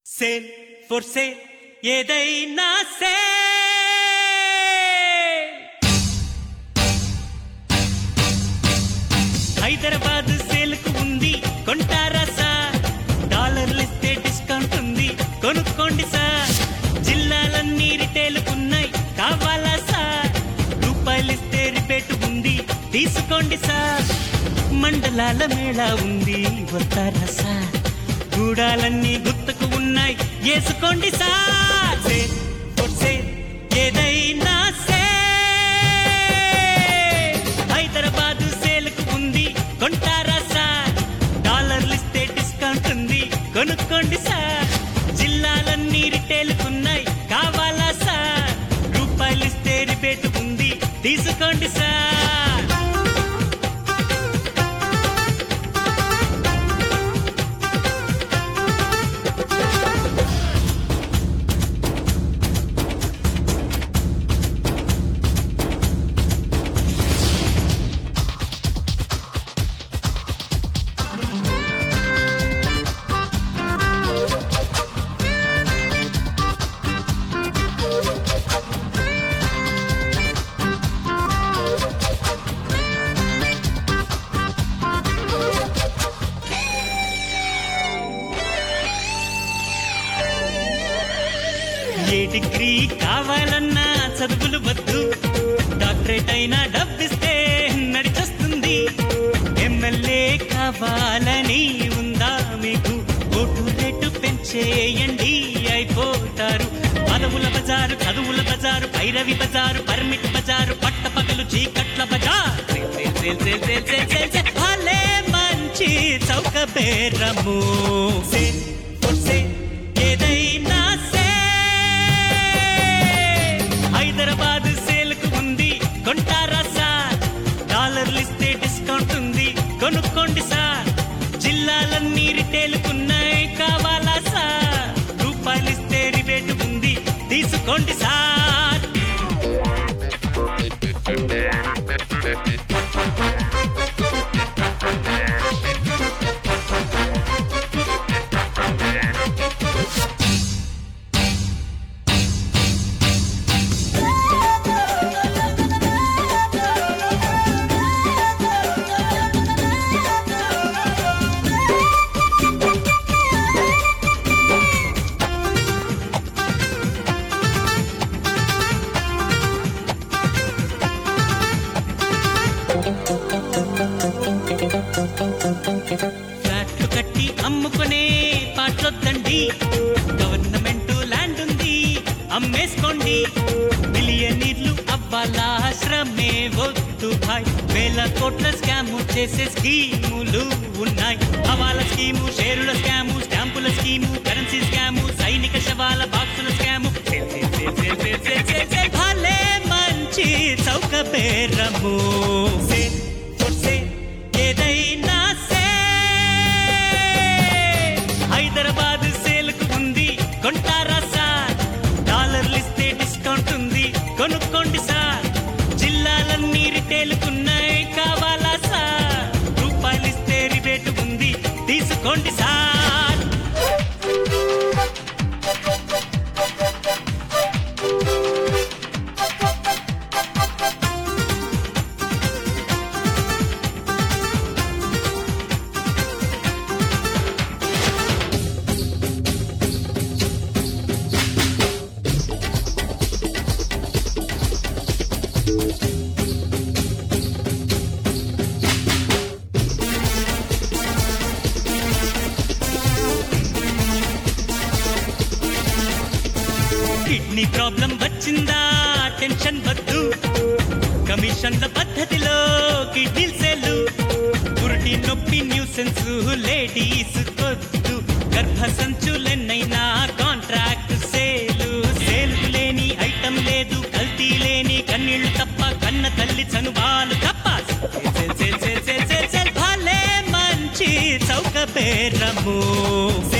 Sale for sale ఏదైనా sale Hyderabad sale కు ఉంది కొంటారా సార్ డాలర్లు ఇస్తే డిస్కౌంట్ ఉంది కొనుక్కోండి సార్ జిల్లాలన్నీ రిటైల్ ఉన్నాయి కావాలా సార్ రూపాయలు ఇస్తే రిపేట్ ఉంది తీసుకోండి సార్ మండలాల మేళా ఉంది వస్తారా సార్ గూడాలన్నీ గుర్తుకు ఉన్నాయి వేసుకోండి సార్ సేల్ ఫర్ సేల్ ఏదైనా సేల్ హైదరాబాద్ సేల్ కు ఉంది కొంటారా సార్ డాలర్లు ఇస్తే డిస్కౌంట్ ఉంది కొనుక్కోండి సార్ జిల్లాలన్నీ రిటైల్ ఉన్నాయి కావాలా సార్ రూపాయలు ఇస్తే రిపేట్ ఉంది తీసుకోండి సార్ ఏ డిగ్రీ కావాలన్నా చదువులు వద్దు డాక్టరేట్ అయినా డబ్బిస్తే నడిచొస్తుంది ఎమ్మెల్యే కావాలని ఉందా మీకు ఓటు రేటు పెంచేయండి అయిపోతారు పదవుల బజారు చదువుల బజారు భైరవి బజారు పర్మిట్ బజారు పట్ట పగలు చీకట్ల బజార్ sale, sale, sale, sale, sale, sale, sale, sale. భలే మంచి చౌక బేరము సేల్ ఫర్ సేల్ ఏదైనా సేల్ హైదరాబాద్ సేల్ కు ఉంది కొంటారా సార్ డాలర్లు ఇస్తే డిస్కౌంట్ ఉంది కొనుక్కోండి సార్ జిల్లాలన్నీ రిటైల్ కున్నాయి కావాలా సార్ రూపాయలు ఇస్తే రిబేట్ ఉంది తీసుకోండి సార్ ఫ్లాట్లు కట్టి అమ్ముకునే పాటలొద్దండి గవర్నమెంట్ ల్యాండ్ ఉంది అమ్మేసుకోండి మిలియనీర్లు అవ్వాలా శ్రమే వద్దు భాయ్ వేల కోట్ల స్కాము చేసే స్కీములు ఉన్నాయి హవాల స్కీము షేరుల స్కాము స్టాంపుల స్కీము కరెన్సీ స్కాము సైనిక శవాల బాక్సుల scam sale, sale, sale, sale, sale, sale, sale, sale. భలే మంచి చౌక బేరము సేల్ ఫర్ సేల్ ఏదైనా సేల్ హైదరాబాద్ సేల్ కు ఉంది కొంటారా సార్ డాలర్లు ఇస్తే డిస్కౌంట్ ఉంది కొనుక్కోండి సార్ జిల్లాలన్నీ రిటైల్ కున్నాయి కావాలా సార్ రూపాయలు ఇస్తే రిబేట్ ఉంది తీసుకోండి సార్ కిడ్నీ ప్రాబ్లం వచ్చిందా టెన్షన్ వద్దు కమిషన్ల పద్ధతిలో కిడ్నీల్ సేలు పురుటి నొప్పి న్యూసెన్స్ లేడీస్ కొద్దు గర్భ సంచులెన్నైనా కాంట్రాక్ట్ సేలు సేలు లేని ఐటమ్ లేదు కల్తీ లేని కన్నీళ్లు తప్ప కన్న తల్లి చనుబాలు తప్ప sale sale sale sale sale sale భలే మంచి చౌక బేరము